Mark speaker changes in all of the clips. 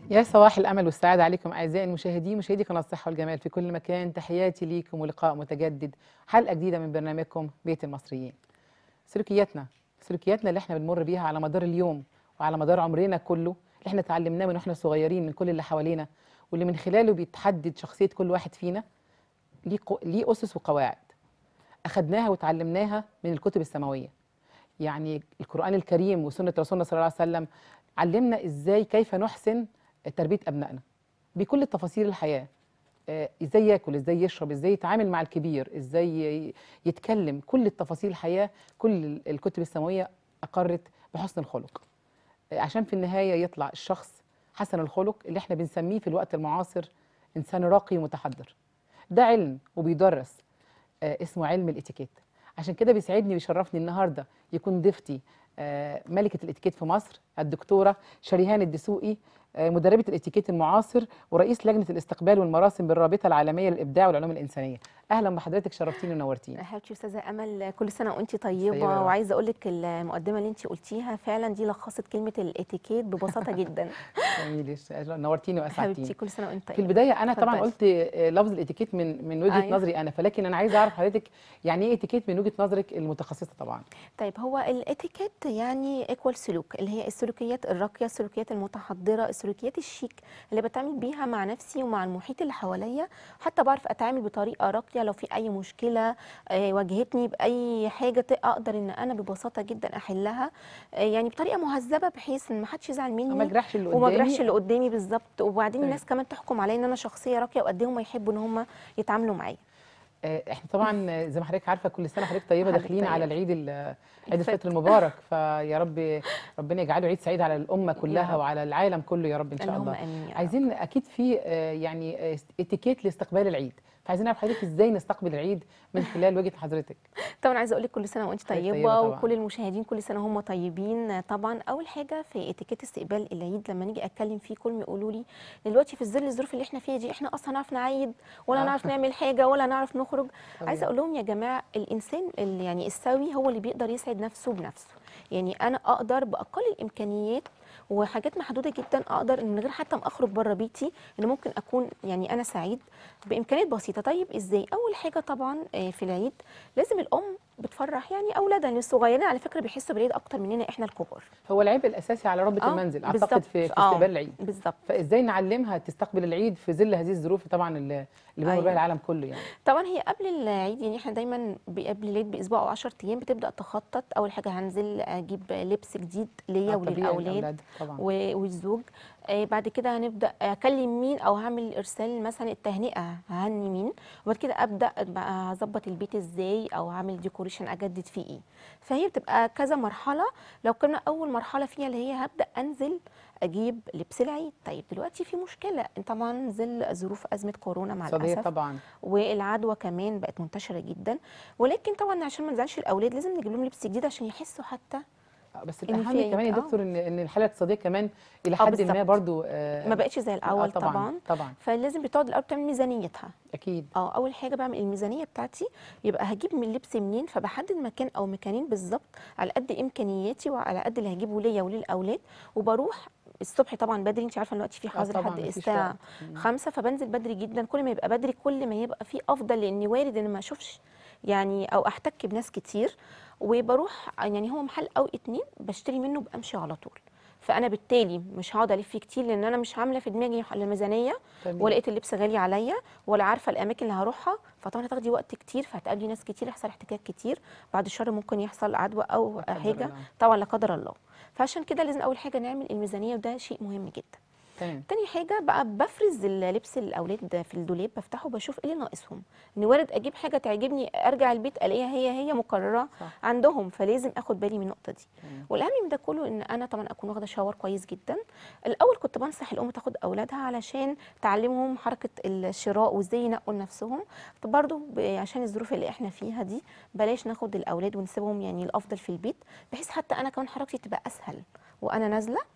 Speaker 1: يا صباح الامل والسعاده عليكم اعزائي المشاهدين مشاهدي قناه الصحه والجمال في كل مكان تحياتي ليكم ولقاء متجدد حلقه جديده من برنامجكم بيت المصريين سلوكياتنا سلوكياتنا اللي احنا بنمر بيها على مدار اليوم وعلى مدار عمرنا كله اللي احنا اتعلمناه من واحنا صغيرين من كل اللي حوالينا واللي من خلاله بيتحدد شخصيه كل واحد فينا ليه قو- ليه اسس وقواعد اخدناها وتعلمناها من الكتب السماويه يعني القرآن الكريم وسنة رسولنا صلى الله عليه وسلم علمنا ازاي كيف نحسن تربية أبنائنا بكل تفاصيل الحياة آه، ازاي ياكل ازاي يشرب ازاي يتعامل مع الكبير ازاي ي- يتكلم كل التفاصيل الحياة كل الكتب السماوية أقرت بحسن الخلق آه، عشان في النهاية يطلع الشخص حسن الخلق اللي احنا بنسميه في الوقت المعاصر إنسان راقي ومتحضر ده علم وبيدرس آه، اسمه علم الاتيكيت عشان كده بيسعدني ويشرفني النهارده يكون ضيفتي آه، ملكه الاتيكيت في مصر الدكتوره شريهان الدسوقي آه، مدربه الاتيكيت المعاصر ورئيس لجنه الاستقبال والمراسم بالرابطه العالميه للابداع والعلوم الانسانيه اهلا بحضرتك شرفتيني ونورتيني
Speaker 2: حبيبتي استاذه امل كل سنه وانت
Speaker 1: طيبة
Speaker 2: طيبه
Speaker 1: يا رب.
Speaker 2: وعايزه اقول لك المقدمه اللي انت قلتيها فعلا دي لخصت كلمه الاتيكيت ببساطه جدا
Speaker 1: جميل نورتيني واسعدتيني
Speaker 2: حبيبتي كل سنه وانت
Speaker 1: في
Speaker 2: طيبه
Speaker 1: البدايه انا طبعا
Speaker 2: اتفضلي.
Speaker 1: قلت آه، لفظ الاتيكيت من من وجهه
Speaker 2: أيوة.
Speaker 1: نظري انا فلكن انا عايزه اعرف حضرتك يعني ايه اتيكيت من وجهه نظرك المتخصصه طبعا
Speaker 2: طيب هو الاتيكيت يعني ايكوال سلوك اللي هي السلوكيات الراقيه السلوكيات المتحضره السلوكيات الشيك اللي بتعامل بيها مع نفسي ومع المحيط اللي حواليا حتى بعرف اتعامل بطريقه راقيه لو في اي مشكله آه، واجهتني باي حاجه ت- اقدر ان انا ببساطه جدا احلها آه، يعني بطريقه مهذبه بحيث ان ما حدش يزعل مني
Speaker 1: ما اجرحش اللي
Speaker 2: وما
Speaker 1: قدامي
Speaker 2: اجرحش اللي قدامي بالظبط وبعدين
Speaker 1: تمام.
Speaker 2: الناس كمان تحكم عليا ان انا شخصيه راقيه وقد ايه هم يحبوا ان هم يتعاملوا معايا
Speaker 1: آه، احنا طبعا آه، زي ما حضرتك عارفه كل سنه حضرتك طيبه
Speaker 2: حضرتك
Speaker 1: داخلين على
Speaker 2: طيبة.
Speaker 1: العيد ال- عيد
Speaker 2: الفطر.
Speaker 1: الفطر المبارك فيا رب ربنا يجعله عيد سعيد على الامه كلها
Speaker 2: رب.
Speaker 1: وعلى العالم كله يا رب ان شاء
Speaker 2: اللهم
Speaker 1: الله
Speaker 2: امين يا رب.
Speaker 1: عايزين اكيد في آه، يعني آه، اتيكيت لاستقبال العيد فعايزين نعرف حضرتك ازاي نستقبل العيد من خلال وجهه حضرتك
Speaker 2: طبعا عايزه اقول لك كل سنه وانت
Speaker 1: حضرتك
Speaker 2: طيبه,
Speaker 1: طيبة طبعاً.
Speaker 2: وكل المشاهدين كل سنه هم طيبين طبعا اول حاجه في اتيكيت استقبال العيد لما نيجي اتكلم فيه كل ما يقولوا لي دلوقتي في ظل الظروف اللي احنا فيها دي احنا اصلا نعرف نعيد ولا
Speaker 1: آه.
Speaker 2: نعرف نعمل حاجه ولا نعرف نخرج
Speaker 1: طبيعي.
Speaker 2: عايزه اقول لهم يا جماعه الانسان اللي يعني السوي هو اللي بيقدر يسعد نفسه بنفسه يعني انا اقدر باقل الامكانيات وحاجات محدوده جدا اقدر من غير حتى ما اخرج بره بيتي ان ممكن اكون يعني انا سعيد بامكانيات بسيطه طيب ازاي اول حاجه طبعا آه، في العيد لازم الام بتفرح يعني اولادها لان الصغيرين على فكره بيحسوا بالعيد اكتر مننا احنا الكبار
Speaker 1: هو العبء الاساسي على ربة
Speaker 2: آه،
Speaker 1: المنزل اعتقد
Speaker 2: بالظبط.
Speaker 1: في, في
Speaker 2: آه،
Speaker 1: استقبال العيد
Speaker 2: بالظبط
Speaker 1: فازاي نعلمها تستقبل العيد في ظل هذه الظروف طبعا اللي اللي بيمر
Speaker 2: أيوة.
Speaker 1: بها العالم كله يعني
Speaker 2: طبعا هي قبل العيد يعني احنا دايما ب- قبل العيد باسبوع او 10 ايام بتبدا تخطط اول حاجه هنزل اجيب لبس جديد ليا
Speaker 1: آه، طبيعي
Speaker 2: وللاولاد
Speaker 1: الأولاد طبعا
Speaker 2: و- والزوج آه بعد كده هنبدا اكلم مين او هعمل ارسال مثلا التهنئه ههني مين وبعد كده ابدا بقى اظبط البيت ازاي او هعمل ديكوريشن اجدد فيه ايه فهي بتبقى كذا مرحله لو كنا اول مرحله فيها اللي هي هبدا انزل اجيب لبس العيد طيب دلوقتي في مشكله طبعا ظل ظروف ازمه كورونا مع
Speaker 1: اقتصادية
Speaker 2: الاسف
Speaker 1: طبعا
Speaker 2: والعدوى كمان بقت منتشره جدا ولكن طبعا عشان ما نزعلش الاولاد لازم نجيب لهم لبس جديد عشان يحسوا حتى
Speaker 1: آه، بس
Speaker 2: إن
Speaker 1: الاهم
Speaker 2: في
Speaker 1: كمان يا
Speaker 2: عيد، آه.
Speaker 1: دكتور ان ان الحاله الاقتصاديه كمان الى
Speaker 2: آه،
Speaker 1: حد ما
Speaker 2: بالظبط.
Speaker 1: برضو آه،
Speaker 2: ما بقتش زي
Speaker 1: آه،
Speaker 2: الاول
Speaker 1: طبعا
Speaker 2: طبعا
Speaker 1: طبعا
Speaker 2: فلازم بتقعد الاول تعمل ميزانيتها
Speaker 1: اكيد
Speaker 2: اه اول حاجه بعمل الميزانيه بتاعتي يبقى هجيب من اللبس منين فبحدد مكان او مكانين بالظبط على قد امكانياتي وعلى قد اللي هجيبه ليا وللاولاد وبروح الصبح طبعا بدري انت عارفه دلوقتي في
Speaker 1: آه،
Speaker 2: حظر
Speaker 1: طبعاً،
Speaker 2: لحد
Speaker 1: مفيش
Speaker 2: الساعه
Speaker 1: وقت. مم.
Speaker 2: خمسة فبنزل بدري جدا كل ما يبقى بدري كل ما يبقى في افضل لاني وارد ان ما اشوفش يعني او احتك بناس كتير وبروح يعني هو محل او اتنين بشتري منه بامشي على طول فانا بالتالي مش هقعد الف فيه كتير لان انا مش عامله في دماغي الميزانيه
Speaker 1: تمام.
Speaker 2: ولقيت اللبس غالي عليا ولا عارفه الاماكن اللي هروحها فطبعا هتاخدي وقت كتير فهتقابلي ناس كتير يحصل احتكاك كتير بعد الشر ممكن يحصل عدوى او
Speaker 1: لا قدر
Speaker 2: حاجه
Speaker 1: الله.
Speaker 2: طبعا لا قدر الله فعشان كده لازم اول حاجه نعمل الميزانيه وده شيء مهم جدا
Speaker 1: تمام
Speaker 2: تاني حاجة بقى بفرز اللبس الأولاد في الدولاب بفتحه بشوف ايه اللي ناقصهم إن وارد أجيب حاجة تعجبني أرجع البيت ألاقيها هي هي مكررة
Speaker 1: صح.
Speaker 2: عندهم فلازم أخد بالي من النقطة دي
Speaker 1: تمام.
Speaker 2: والأهم من ده كله إن أنا طبعا أكون واخدة شاور كويس جدا الأول كنت بنصح الأم تاخد أولادها علشان تعلمهم حركة الشراء وإزاي ينقوا لنفسهم طب برضو ب- عشان الظروف اللي إحنا فيها دي بلاش ناخد الأولاد ونسيبهم يعني الأفضل في البيت بحيث حتى أنا كمان حركتي تبقى أسهل وأنا نازلة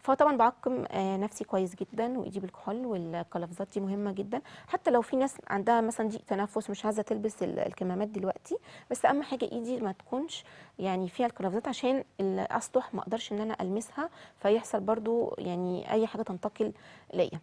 Speaker 2: فطبعا بعقم آه، نفسي كويس جدا وايدي بالكحول والقفازات دي مهمه جدا حتى لو في ناس عندها مثلا ضيق تنفس مش عايزه تلبس ال- الكمامات دلوقتي بس اهم حاجه ايدي ما تكونش يعني فيها القفازات عشان الاسطح ما اقدرش ان انا المسها فيحصل برضو يعني اي حاجه تنتقل ليا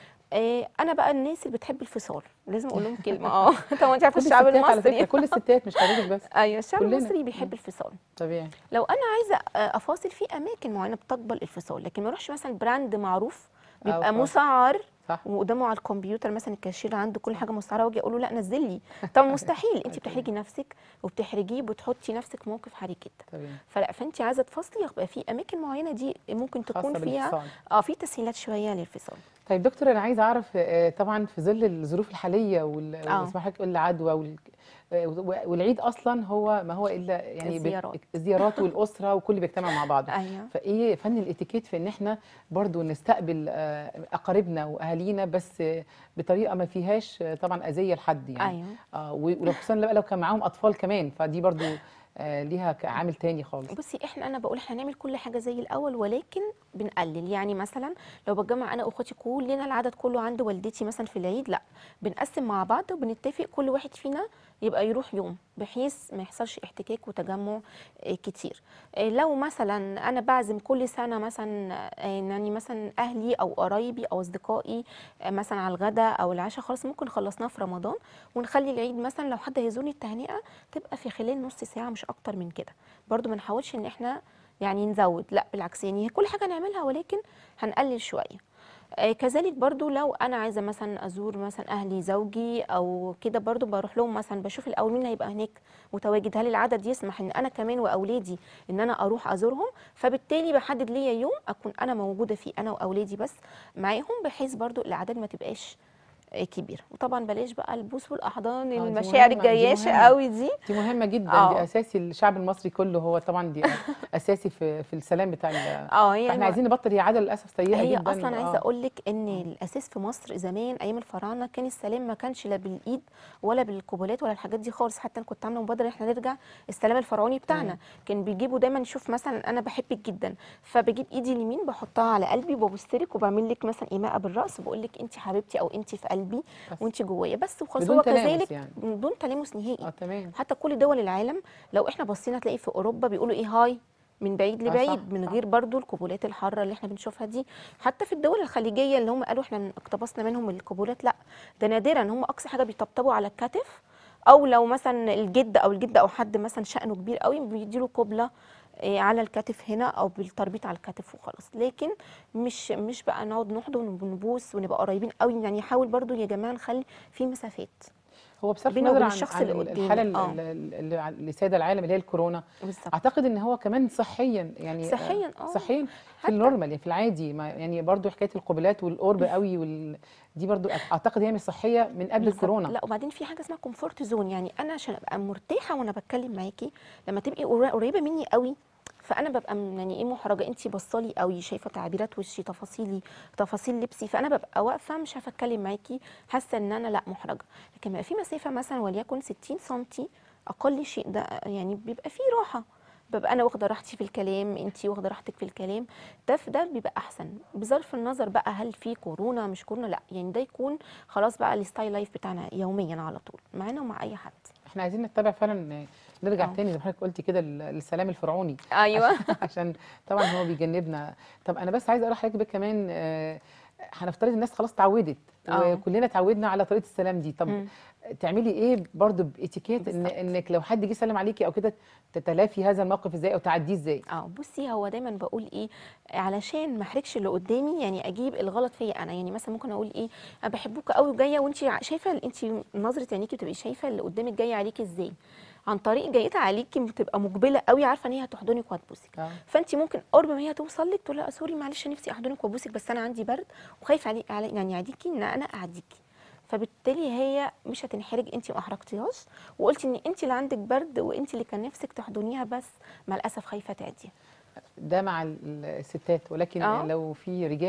Speaker 2: آه، انا بقى الناس اللي بتحب الفصال لازم اقول لهم كلمه اه طبعا انت عارفه
Speaker 1: كل
Speaker 2: الشعب
Speaker 1: الستات على فكره
Speaker 2: المصري
Speaker 1: كل الستات مش حضرتك بس
Speaker 2: ايوه الشعب
Speaker 1: كلنا.
Speaker 2: المصري بيحب الفصال
Speaker 1: طبيعي
Speaker 2: لو انا عايزه آه، افاصل في اماكن معينه بتقبل الفصال لكن ما اروحش مثلا براند معروف بيبقى
Speaker 1: خلاص.
Speaker 2: مسعر
Speaker 1: صح
Speaker 2: وقدامه على الكمبيوتر مثلا الكاشير عنده كل حاجه مسعره واجي اقول له لا نزل لي طبعا مستحيل انت
Speaker 1: أكيد.
Speaker 2: بتحرجي نفسك وبتحرجيه وبتحطي نفسك في موقف حرج جدا
Speaker 1: طبيعي
Speaker 2: فلا فانت عايزه تفصلي يبقى في اماكن معينه دي ممكن تكون
Speaker 1: خاصه
Speaker 2: فيها
Speaker 1: بالفصال
Speaker 2: اه في تسهيلات شويه للفصال
Speaker 1: طيب دكتور انا عايزه اعرف آه، طبعا في ظل الظروف الحاليه وال
Speaker 2: آه.
Speaker 1: واسمح حضرتك تقول العدوى وال آه، والعيد اصلا هو ما هو الا يعني بال-
Speaker 2: الزيارات.
Speaker 1: الزيارات والاسره وكل بيجتمع مع بعض
Speaker 2: ايوه
Speaker 1: فايه فن الاتيكيت في ان احنا برضو نستقبل آه، اقاربنا واهالينا بس آه، بطريقه ما فيهاش آه، طبعا اذيه لحد يعني
Speaker 2: ايوه
Speaker 1: اه و- ولو خصوصا بقى لو كان معاهم اطفال كمان فدي برضو آه، ليها ك- عامل تاني خالص
Speaker 2: بصي احنا انا بقول احنا هنعمل كل حاجه زي الاول ولكن بنقلل يعني مثلا لو بتجمع انا واخواتي كلنا العدد كله عند والدتي مثلا في العيد لا بنقسم مع بعض وبنتفق كل واحد فينا يبقى يروح يوم بحيث ما يحصلش احتكاك وتجمع آه، كتير آه، لو مثلا انا بعزم كل سنه مثلا آه، يعني مثلا اهلي او قرايبي او اصدقائي آه، مثلا على الغداء او العشاء خلاص ممكن خلصناه في رمضان ونخلي العيد مثلا لو حد هيزورني التهنئه تبقى في خلال نص ساعه مش اكتر من كده برضو ما نحاولش ان احنا يعني نزود لا بالعكس يعني كل حاجه نعملها ولكن هنقلل شويه آه كذلك برضو لو انا عايزه مثلا ازور مثلا اهلي زوجي او كده برضو بروح لهم مثلا بشوف الاول مين هيبقى هناك متواجد هل العدد يسمح ان انا كمان واولادي ان انا اروح ازورهم فبالتالي بحدد ليا يوم اكون انا موجوده فيه انا واولادي بس معاهم بحيث برضو الاعداد ما تبقاش آه، كبيره وطبعا بلاش بقى البوس والاحضان
Speaker 1: دي
Speaker 2: المشاعر
Speaker 1: مهمة، دي
Speaker 2: الجياشه
Speaker 1: مهمة.
Speaker 2: قوي دي
Speaker 1: دي مهمه جدا
Speaker 2: آه.
Speaker 1: دي اساسي الشعب المصري كله هو طبعا دي اساسي في في السلام بتاع ال-
Speaker 2: اه يعني
Speaker 1: فاحنا عايزين نبطل هي عاده للاسف سيئه
Speaker 2: هي
Speaker 1: جدا
Speaker 2: اصلا عايزه
Speaker 1: آه.
Speaker 2: اقول لك ان الاساس في مصر زمان ايام الفراعنه كان السلام ما كانش لا بالايد ولا بالقبلات ولا الحاجات دي خالص حتى انا كنت عامله مبادره احنا نرجع السلام الفرعوني بتاعنا
Speaker 1: تمام.
Speaker 2: كان بيجيبوا دايما نشوف مثلا انا بحبك جدا فبجيب ايدي اليمين بحطها على قلبي وببص لك وبعمل لك مثلا ايماء بالراس وبقول لك انت حبيبتي او انت في قلبي
Speaker 1: بس.
Speaker 2: وانت جوايا بس وخلاص
Speaker 1: بدون
Speaker 2: هو
Speaker 1: تلامس
Speaker 2: كذلك
Speaker 1: يعني.
Speaker 2: بدون تلامس نهائي
Speaker 1: اه تمام
Speaker 2: حتى كل دول العالم لو احنا بصينا تلاقي في اوروبا بيقولوا ايه هاي من بعيد
Speaker 1: آه، صح،
Speaker 2: لبعيد من
Speaker 1: صح.
Speaker 2: غير برضو القبولات الحاره اللي احنا بنشوفها دي حتى في الدول الخليجيه اللي هم قالوا احنا اقتبسنا منهم القبولات لا ده نادرا هم اقصى حاجه بيطبطبوا على الكتف او لو مثلا الجد او الجده او حد مثلا شأنه كبير قوي بيديله قبله إيه، على الكتف هنا او بالتربيط على الكتف وخلاص لكن مش مش بقى نقعد نحضن ونبوس ونبقى قريبين قوي يعني حاول برضو يا جماعه نخلي في مسافات
Speaker 1: هو بصرف
Speaker 2: بينه
Speaker 1: النظر
Speaker 2: وبين
Speaker 1: عن,
Speaker 2: الشخص
Speaker 1: عن
Speaker 2: اللي قدامي.
Speaker 1: الحاله ال-
Speaker 2: آه.
Speaker 1: ال- اللي اللي ساده العالم اللي هي الكورونا
Speaker 2: بالظبط
Speaker 1: اعتقد ان هو كمان صحيا يعني
Speaker 2: صحيا اه
Speaker 1: صحيا في
Speaker 2: حتى-
Speaker 1: النورمال يعني في العادي ما يعني برضو حكايه القبلات والقرب قوي وال... دي برضو اعتقد هي مش صحيه من قبل
Speaker 2: بالظبط.
Speaker 1: الكورونا
Speaker 2: لا وبعدين في حاجه اسمها كومفورت زون يعني انا عشان ابقى مرتاحه وانا بتكلم معاكي لما تبقي قرا- قريبه مني قوي فانا ببقى م- يعني ايه محرجه انت بصالي قوي شايفه تعبيرات وشي تفاصيلي تفاصيل لبسي فانا ببقى واقفه مش عارفه اتكلم معاكي حاسه ان انا لا محرجه لكن بقى في مسافه مثلا وليكن 60 سم اقل شيء ده يعني بيبقى فيه راحه ببقى انا واخده راحتي في الكلام انت واخده راحتك في الكلام ده في ده بيبقى احسن بصرف النظر بقى هل في كورونا مش كورونا لا يعني ده يكون خلاص بقى الستايل لايف بتاعنا يوميا على طول معانا ومع اي حد
Speaker 1: احنا عايزين نتبع فعلا نرجع
Speaker 2: آه.
Speaker 1: تاني زي ما حضرتك قلتي كده لل- للسلام الفرعوني
Speaker 2: ايوه
Speaker 1: عشان طبعا هو بيجنبنا طب انا بس عايزه اقول لحضرتك بقى كمان آه، هنفترض الناس خلاص اتعودت
Speaker 2: آه.
Speaker 1: وكلنا اتعودنا على طريقه السلام دي طب
Speaker 2: مم.
Speaker 1: تعملي ايه برضو باتيكيت ان
Speaker 2: بالظبط.
Speaker 1: انك لو حد جه سلم عليكي او كده تتلافي هذا الموقف ازاي او تعديه ازاي
Speaker 2: اه بصي هو دايما بقول ايه علشان ما احرجش اللي قدامي يعني اجيب الغلط فيا انا يعني مثلا ممكن اقول ايه انا بحبك قوي وجايه وانت شايفه انت نظره عينيكي بتبقي شايفه اللي قدامك جايه عليكي ازاي عن طريق جايتها عليكي بتبقى مقبله قوي عارفه ان هي هتحضنك وهتبوسك
Speaker 1: اه
Speaker 2: فانت ممكن قرب ما هي توصل لك تقول لها سوري معلش نفسي احضنك وابوسك بس انا عندي برد وخايف علي علي يعني عليكي ان انا اعديكي فبالتالي هي مش هتنحرج انت ما احرجتيهاش وقلتي ان انت اللي عندك برد وانت اللي كان نفسك تحضنيها بس مع الاسف خايفه تعديها
Speaker 1: ده مع ال- الستات ولكن
Speaker 2: آه.
Speaker 1: لو في رجال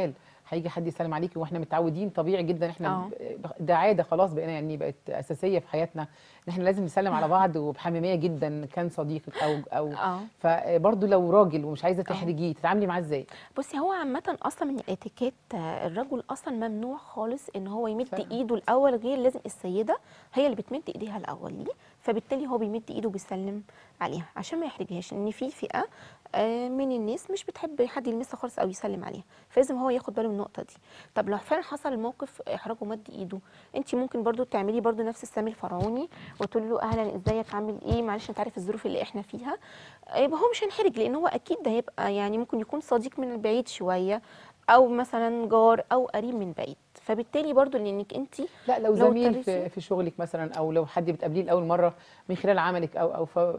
Speaker 1: هيجي حد يسلم عليكي واحنا متعودين طبيعي جدا احنا
Speaker 2: آه.
Speaker 1: ب- ده عاده خلاص بقينا يعني بقت اساسيه في حياتنا ان احنا لازم نسلم على بعض وبحميميه جدا كان صديقك او او
Speaker 2: اه
Speaker 1: فبرضه لو راجل ومش عايزه تحرجيه تتعاملي معاه ازاي؟
Speaker 2: بصي هو عامة أصلا من الاتيكيت آه، الرجل أصلا ممنوع خالص إن هو يمد
Speaker 1: فعلا.
Speaker 2: إيده الأول غير لازم السيدة هي اللي بتمد إيديها الأول ليه فبالتالي هو بيمد إيده وبيسلم عليها عشان ما يحرجهاش إن في فئة آه، من الناس مش بتحب حد يلمسها خالص أو يسلم عليها فلازم هو ياخد باله من النقطة دي طب لو فعلا حصل الموقف إحراج ومد إيده أنت ممكن برضو تعملي برضو نفس السامي الفرعوني وتقولي له أهلا إزيك عامل إيه معلش أنت عارف الظروف اللي إحنا فيها يبقى هو مش هينحرج لان هو اكيد ده هيبقى يعني ممكن يكون صديق من بعيد شويه او مثلا جار او قريب من بعيد فبالتالي برضو لانك انت
Speaker 1: لا لو
Speaker 2: لو
Speaker 1: زميل
Speaker 2: اضطريتي-
Speaker 1: في, في شغلك مثلا او لو حد بتقابليه لاول مره من خلال عملك او او ف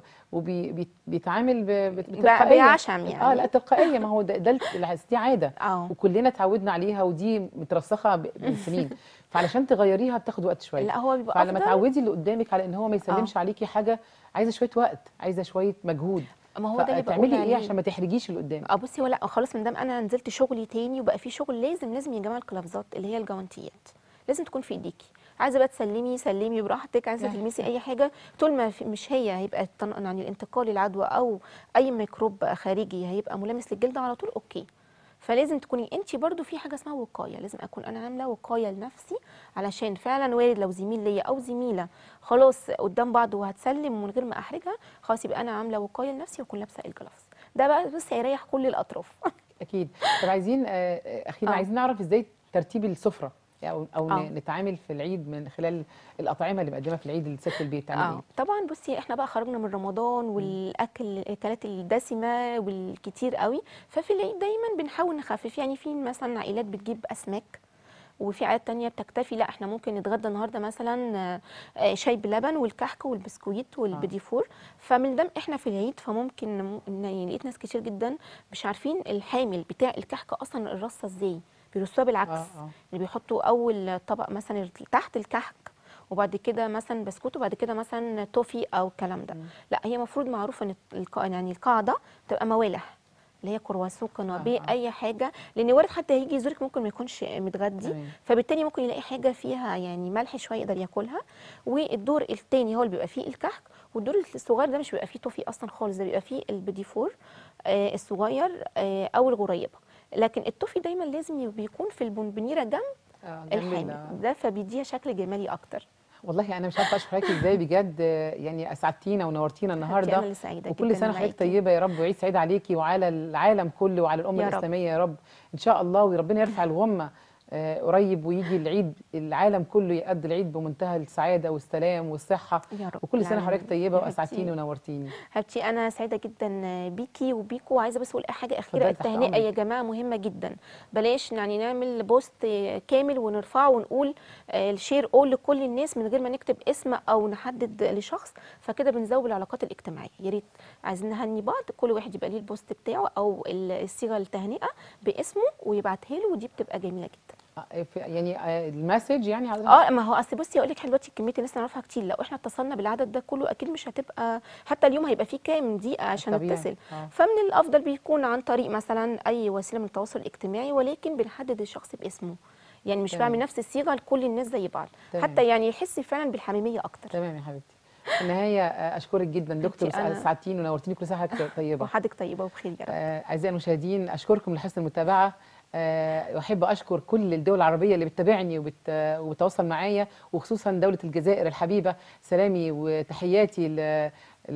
Speaker 1: وبيتعامل بتلقائيه
Speaker 2: بعشم
Speaker 1: اه
Speaker 2: يعني.
Speaker 1: لا تلقائيه ما هو ده, ده الع- دي عاده
Speaker 2: اه
Speaker 1: وكلنا اتعودنا عليها ودي مترسخه ب- بالسنين فعلشان تغيريها بتاخد وقت شويه
Speaker 2: لا هو بيبقى
Speaker 1: فلما
Speaker 2: افضل
Speaker 1: تعودي اللي قدامك على ان هو ما يسلمش عليكي حاجه عايزه شويه وقت عايزه شويه مجهود
Speaker 2: ما هو ده اللي بقول
Speaker 1: تعملي ايه
Speaker 2: عليه.
Speaker 1: عشان ما تحرجيش اللي قدامك
Speaker 2: اه بصي هو لا خلاص من دام انا نزلت شغلي تاني وبقى في شغل لازم لازم يا جماعه القلافزات اللي هي الجوانتيات لازم تكون في ايديكي عايزه بقى تسلمي سلمي براحتك عايزه
Speaker 1: يعني.
Speaker 2: تلمسي اي حاجه طول ما في- مش هي هيبقى التن- يعني الانتقال العدوى او اي ميكروب بقى خارجي هيبقى ملامس للجلد على طول اوكي فلازم تكوني انت برضو في حاجه اسمها وقايه لازم اكون انا عامله وقايه لنفسي علشان فعلا وارد لو زميل ليا او زميله خلاص قدام بعض وهتسلم من غير ما احرجها خلاص يبقى انا عامله وقايه لنفسي واكون لابسه الجلافز ده بقى بس هيريح كل الاطراف
Speaker 1: اكيد طب عايزين آه، آه، اخيرا
Speaker 2: آه.
Speaker 1: عايزين نعرف ازاي ترتيب السفره او او
Speaker 2: آه.
Speaker 1: ن- نتعامل في العيد من خلال الاطعمه اللي مقدمه في العيد لست البيت تعمل
Speaker 2: اه
Speaker 1: ايه
Speaker 2: طبعا بصي احنا بقى خرجنا من رمضان والاكل الاكلات الدسمه والكتير قوي ففي العيد دايما بنحاول نخفف يعني في مثلا عائلات بتجيب اسماك وفي عائلات تانية بتكتفي لا احنا ممكن نتغدى النهارده مثلا آه، آه، شاي بلبن والكحك والبسكويت والبديفور فمن دام احنا في العيد فممكن نم- إن- يعني لقيت ناس كتير جدا مش عارفين الحامل بتاع الكحك اصلا الرصه ازاي بيرصوها بالعكس
Speaker 1: اه اه
Speaker 2: اللي بيحطوا اول طبق مثلا تحت الكحك وبعد كده مثلا بسكوت وبعد كده مثلا توفي او الكلام ده
Speaker 1: مم.
Speaker 2: لا هي المفروض معروفه ان الق- يعني القاعده تبقى موالح اللي هي كرواسون كنابيه
Speaker 1: آه.
Speaker 2: اي حاجه لان وارد حد هيجي يزورك ممكن ما يكونش متغدي
Speaker 1: تمام.
Speaker 2: فبالتالي ممكن يلاقي حاجه فيها يعني ملح شويه يقدر ياكلها والدور التاني هو اللي بيبقى فيه الكحك والدور الصغير ده مش بيبقى فيه توفي اصلا خالص ده بيبقى فيه البديفور آه الصغير آه او الغريبه لكن التوفي دايما لازم ي- بيكون في البونبونيره جنب
Speaker 1: آه، جنب ال-
Speaker 2: الحامل ده فبيديها شكل جمالي اكتر
Speaker 1: والله انا مش عارفه اشكرك ازاي بجد آه، يعني اسعدتينا ونورتينا
Speaker 2: انا
Speaker 1: النهارده
Speaker 2: اللي سعيده
Speaker 1: وكل
Speaker 2: جدا
Speaker 1: سنه وحضرتك
Speaker 2: معاكي.
Speaker 1: طيبه يا رب وعيد سعيد عليكي وعلى العالم كله وعلى الامه
Speaker 2: يا رب.
Speaker 1: الاسلاميه يا رب ان شاء الله وربنا يرفع الغمه آه، قريب ويجي العيد العالم كله يقضي العيد بمنتهى السعاده والسلام والصحه
Speaker 2: يا رب
Speaker 1: وكل سنه
Speaker 2: العالمين.
Speaker 1: حضرتك طيبه
Speaker 2: يا
Speaker 1: واسعدتيني
Speaker 2: حبيبتي.
Speaker 1: ونورتيني
Speaker 2: حبيبتي انا سعيده جدا بيكي وبيكو وعايزه بس اقول حاجه اخيره
Speaker 1: اتفضلي تحت
Speaker 2: التهنئه يا
Speaker 1: أمرك.
Speaker 2: جماعه مهمه جدا بلاش يعني نعمل بوست كامل ونرفعه ونقول آه، الشير اول لكل الناس من غير ما نكتب اسم او نحدد لشخص فكده بنزود العلاقات الاجتماعيه يا ريت عايزين نهني بعض كل واحد يبقى ليه البوست بتاعه او ال- الصيغه التهنئه باسمه ويبعتها له ودي بتبقى جميله جدا
Speaker 1: آه، في- يعني آه، المسج يعني حضرتك
Speaker 2: اه ما هو اصل بصي اقول لك إحنا دلوقتي كميه الناس اللي نعرفها كتير لو احنا اتصلنا بالعدد ده كله اكيد مش هتبقى حتى اليوم هيبقى فيه كام دقيقه عشان
Speaker 1: طبيعي.
Speaker 2: نتصل
Speaker 1: آه.
Speaker 2: فمن الافضل بيكون عن طريق مثلا اي وسيله من التواصل الاجتماعي ولكن بنحدد الشخص باسمه يعني مش
Speaker 1: تمام.
Speaker 2: بعمل نفس الصيغه لكل الناس زي بعض
Speaker 1: تمام.
Speaker 2: حتى يعني يحس فعلا بالحميميه اكتر
Speaker 1: تمام يا حبيبتي في النهايه آه، اشكرك جدا دكتور
Speaker 2: أنا-
Speaker 1: سعدتيني ونورتيني كل سنه وحضرتك طيبه
Speaker 2: وحضرتك طيبه وبخير يا رب
Speaker 1: آه، أعزائي المشاهدين أشكركم لحسن المتابعة آه، وأحب أشكر كل الدول العربية اللي بتتابعني وبت... وبتتواصل معايا وخصوصا دولة الجزائر الحبيبة سلامي وتحياتي ل...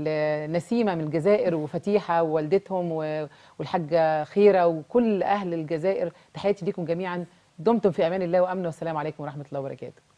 Speaker 1: لنسيمة من الجزائر وفتيحة ووالدتهم و... والحاجة خيرة وكل أهل الجزائر تحياتي ليكم جميعا دمتم في أمان الله وأمن والسلام عليكم ورحمة الله وبركاته